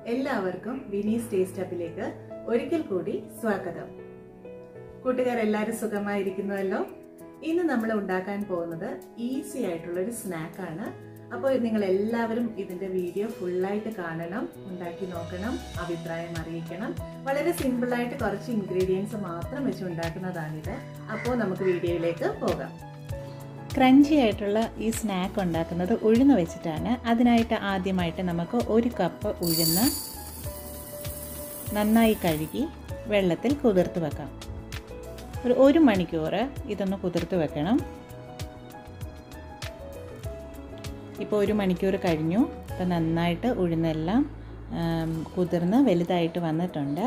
എല്ലാവർക്കും വിനീസ് ടേസ്റ്റ് അപ്പിലേക്ക് ഒരിക്കൽ കൂടി സ്വാഗതം കൂട്ടുകാരെല്ലാവരും സുഖമായിരിക്കുന്നുവല്ലോ ഇന്ന് നമ്മൾ ഉണ്ടാക്കാൻ പോകുന്നത് ഈസി ആയിട്ടുള്ള ഒരു സ്നാക്കാണ് അപ്പോൾ നിങ്ങൾ എല്ലാവരും ഇതിന്റെ വീഡിയോ ഫുള്ളായിട്ട് കാണണം ഉണ്ടാക്കി നോക്കണം അഭിപ്രായം അറിയിക്കണം വളരെ സിമ്പിളായിട്ട് കുറച്ച് ഇൻഗ്രീഡിയൻസ് മാത്രം വെച്ച് ഉണ്ടാക്കുന്നതാണിത് അപ്പോൾ നമുക്ക് വീഡിയോയിലേക്ക് പോകാം ക്രഞ്ചി ആയിട്ടുള്ള ഈ സ്നാക്ക് ഉണ്ടാക്കുന്നത് ഉഴുന്ന് വെച്ചിട്ടാണ് അതിനായിട്ട് ആദ്യമായിട്ട് നമുക്ക് ഒരു കപ്പ് ഉഴുന്ന് നന്നായി കഴുകി വെള്ളത്തിൽ കുതിർത്ത് വെക്കാം ഒരു ഒരു മണിക്കൂർ ഇതൊന്ന് കുതിർത്ത് വെക്കണം ഇപ്പോൾ ഒരു മണിക്കൂർ കഴിഞ്ഞു ഇപ്പോൾ നന്നായിട്ട് ഉഴുന്നെല്ലാം കുതിർന്ന് വലുതായിട്ട് വന്നിട്ടുണ്ട്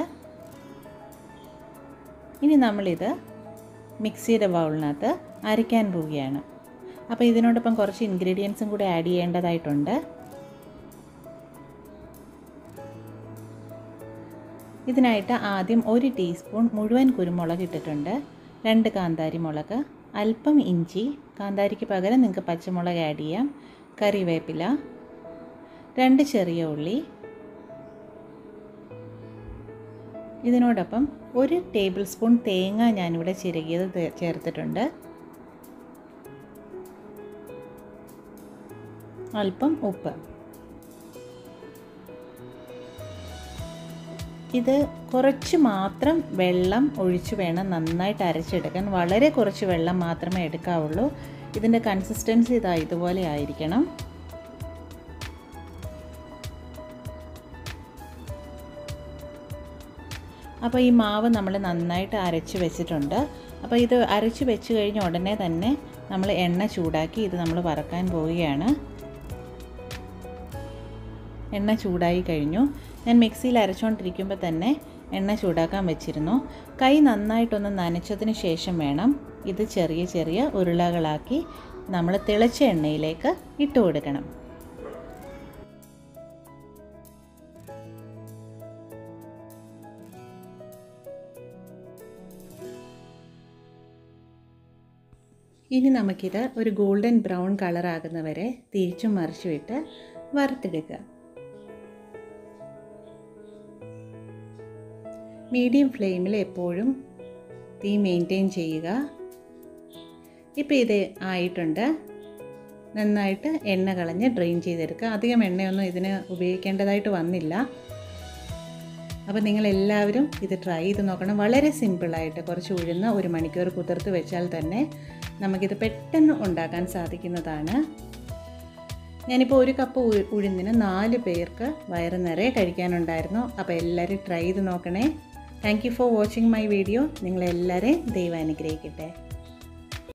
ഇനി നമ്മളിത് മിക്സിയുടെ ബൗളിനകത്ത് അരയ്ക്കാൻ പോവുകയാണ് അപ്പോൾ ഇതിനോടൊപ്പം കുറച്ച് ഇൻഗ്രീഡിയൻസും കൂടി ആഡ് ചെയ്യേണ്ടതായിട്ടുണ്ട് ഇതിനായിട്ട് ആദ്യം ഒരു ടീസ്പൂൺ മുഴുവൻ കുരുമുളക് ഇട്ടിട്ടുണ്ട് രണ്ട് കാന്താരി മുളക് അല്പം ഇഞ്ചി കാന്താരിക്ക് പകരം നിങ്ങൾക്ക് പച്ചമുളക് ആഡ് ചെയ്യാം കറിവേപ്പില രണ്ട് ചെറിയ ഉള്ളി ഇതിനോടൊപ്പം ഒരു ടേബിൾ സ്പൂൺ തേങ്ങ ഞാനിവിടെ ചിരകിയത് ചേർത്തിട്ടുണ്ട് അല്പം ഉപ്പ് ഇത് കുറച്ച് മാത്രം വെള്ളം ഒഴിച്ച് വേണം നന്നായിട്ട് അരച്ചെടുക്കാൻ വളരെ കുറച്ച് വെള്ളം മാത്രമേ എടുക്കാവുള്ളൂ ഇതിൻ്റെ കൺസിസ്റ്റൻസി ഇതാ ഇതുപോലെ ആയിരിക്കണം അപ്പോൾ ഈ മാവ് നമ്മൾ നന്നായിട്ട് അരച്ച് വെച്ചിട്ടുണ്ട് അപ്പോൾ ഇത് അരച്ച് വെച്ച് കഴിഞ്ഞ ഉടനെ തന്നെ നമ്മൾ എണ്ണ ചൂടാക്കി ഇത് നമ്മൾ വറക്കാൻ പോവുകയാണ് എണ്ണ ചൂടായി കഴിഞ്ഞു ഞാൻ മിക്സിയിൽ അരച്ചുകൊണ്ടിരിക്കുമ്പോൾ തന്നെ എണ്ണ ചൂടാക്കാൻ വെച്ചിരുന്നു കൈ നന്നായിട്ടൊന്ന് നനച്ചതിന് ശേഷം വേണം ഇത് ചെറിയ ചെറിയ ഉരുളകളാക്കി നമ്മൾ തിളച്ച എണ്ണയിലേക്ക് ഇട്ട് കൊടുക്കണം ഇനി നമുക്കിത് ഒരു ഗോൾഡൻ ബ്രൗൺ കളർ ആകുന്നവരെ തിരിച്ചും മറിച്ചും ഇട്ട് വറുത്തെടുക്കുക മീഡിയം ഫ്ലെയിമിൽ എപ്പോഴും തീ മെയിൻറ്റെയിൻ ചെയ്യുക ഇപ്പോൾ ഇത് ആയിട്ടുണ്ട് നന്നായിട്ട് എണ്ണ കളഞ്ഞ് ഡ്രെയിൻ ചെയ്തെടുക്കുക അധികം എണ്ണയൊന്നും ഇതിന് ഉപയോഗിക്കേണ്ടതായിട്ട് വന്നില്ല അപ്പോൾ നിങ്ങളെല്ലാവരും ഇത് ട്രൈ ചെയ്ത് നോക്കണം വളരെ സിമ്പിളായിട്ട് കുറച്ച് ഉഴുന്ന് ഒരു മണിക്കൂർ കുതിർത്ത് വെച്ചാൽ തന്നെ നമുക്കിത് പെട്ടെന്ന് ഉണ്ടാക്കാൻ സാധിക്കുന്നതാണ് ഞാനിപ്പോൾ ഒരു കപ്പ് ഉഴുന്നിന് നാല് പേർക്ക് വയറ് നിറയെ കഴിക്കാനുണ്ടായിരുന്നു അപ്പോൾ എല്ലാവരും ട്രൈ ചെയ്ത് നോക്കണേ thank you for watching my video നിങ്ങളെല്ലാവരെയും ദൈവം അനുഗ്രഹിക്കട്ടെ